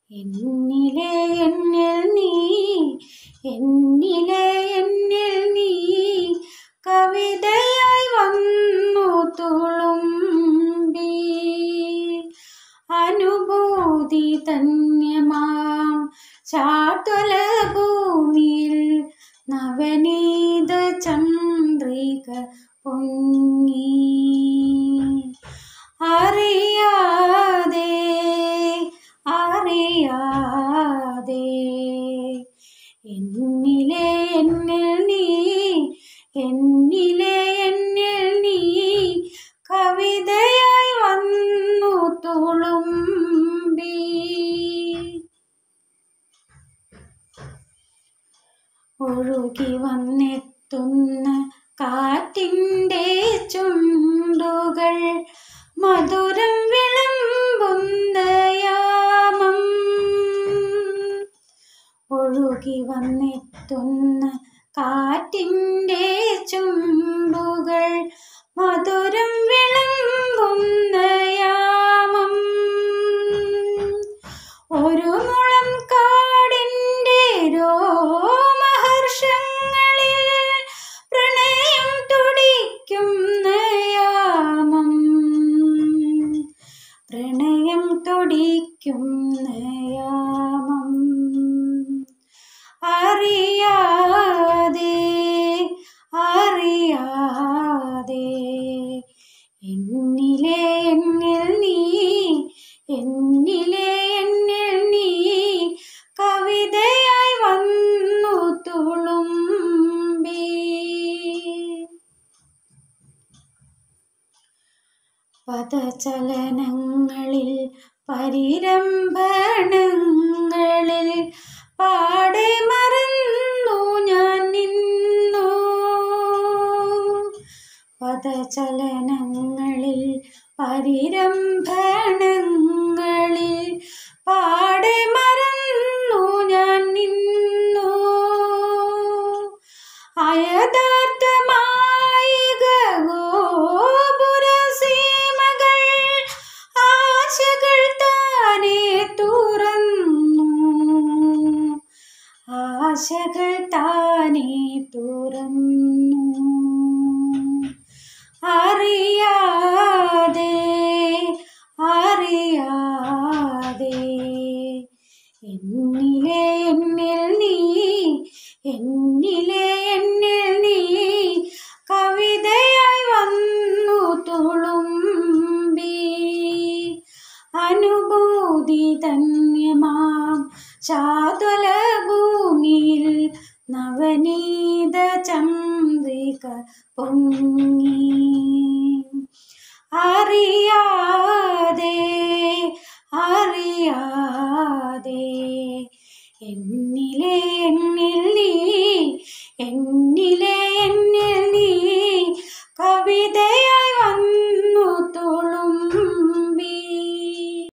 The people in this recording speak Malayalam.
എന്നിലെ എന്നിൽ നീ എന്നിലെ എന്നിൽ നീ കവിതയായി വന്നു തുളുമ്പി അനുഭൂതി ധന്യമാം ചാട്ടുല ഭൂമിയിൽ നവനീത ചന്ദ്രിക പൊങ്ങി അറിയാതെ അറിയാതെ എന്നിലെ എന്നിൽ നീ എന്നിലെ എന്നിൽ നീ കവിതയായി വന്നു തുളുമ്പി ഒഴുകി വന്നെത്തുന്ന കാറ്റിൻ്റെ ചുണ്ടുകൾ മധുരം വിളമ്പുന്ന യാമം ഒഴുകി വന്നെത്തുന്ന കാറ്റിൻ്റെ ചുണ്ടുകൾ മധുരം വിളമ്പുന്ന യാമം ഒരു മുളം കാടിൻ്റെ രോമഹർഷങ്ങളിൽ പ്രണയം തുടിക്കുന്ന യാമം പ്രണയം തുടിക്കുന്ന യാമം അറിയാതെ അറിയാതെ എന്നിലെ എന്നിൽ നീ എന്നിലെ എന്നിൽ നീ കവിതയായി വന്നു തുളുമ്പി പദചലനങ്ങളിൽ പരിരംഭണങ്ങളിൽ പാടെ മറന്നു ഞാൻ നിന്നു പദചലനങ്ങളിൽ പരിരംഭണങ്ങളിൽ പാടെ മറന്നു ഞാൻ നിന്നു അയഥാർത്ഥമായി ഗോപുരസീമകൾ ആശകൾ താനെ തുറന്നു ആശകൾ താനെ തുറന്നു അറിയാതെ അറിയാതെ എന്നിലെ എന്നിൽ നീ എന്നിലെ എന്നിൽ നീ കവിതയായി വന്നു തുളുമ്പി അനുഭൂതി ധന്യമാം ചാതുല ഭൂമിയിൽ നവനീത ചന്ദ്രിക പൊങ്ങി അറിയാ